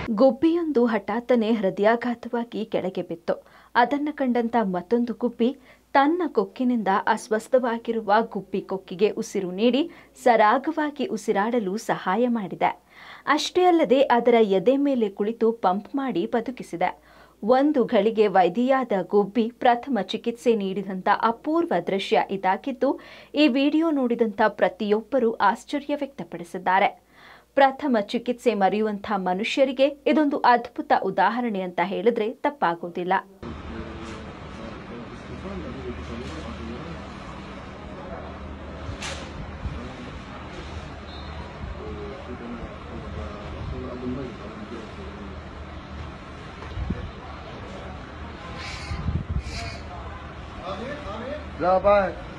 ಗುಬ್ಬಿಯೊಂದು ಹಠಾತ್ತನೆ ಹೃದಯಾಘಾತವಾಗಿ ಕೆಳಗೆ ಬಿತ್ತು ಅದನ್ನು ಕಂಡಂತ ಮತ್ತೊಂದು ಗುಬ್ಬಿ ತನ್ನ ಕೊಕ್ಕಿನಿಂದ ಅಸ್ವಸ್ಥವಾಗಿರುವ ಗುಬ್ಬಿ ಕೊಕ್ಕಿಗೆ ಉಸಿರು ನೀಡಿ ಸರಾಗವಾಗಿ ಉಸಿರಾಡಲು ಸಹಾಯ ಮಾಡಿದೆ ಅಷ್ಟೇ ಅಲ್ಲದೆ ಅದರ ಎದೆ ಮೇಲೆ ಕುಳಿತು ಪಂಪ್ ಮಾಡಿ ಬದುಕಿಸಿದೆ ಒಂದು ಘಳಿಗೆ ವೈದ್ಯಾದ ಗುಬ್ಬಿ ಪ್ರಥಮ ಚಿಕಿತ್ಸೆ ನೀಡಿದಂಥ ಅಪೂರ್ವ ದೃಶ್ಯ ಇದಾಗಿದ್ದು ಈ ವಿಡಿಯೋ ನೋಡಿದಂಥ ಪ್ರತಿಯೊಬ್ಬರೂ ಆಶ್ಚರ್ಯ ವ್ಯಕ್ತಪಡಿಸಿದ್ದಾರೆ ಪ್ರಥಮ ಚಿಕಿತ್ಸೆ ಮರೆಯುವಂಥ ಮನುಷ್ಯರಿಗೆ ಇದೊಂದು ಅದ್ಭುತ ಉದಾಹರಣೆ ಅಂತ ಹೇಳಿದ್ರೆ ತಪ್ಪಾಗೋದಿಲ್ಲ 자, 봐.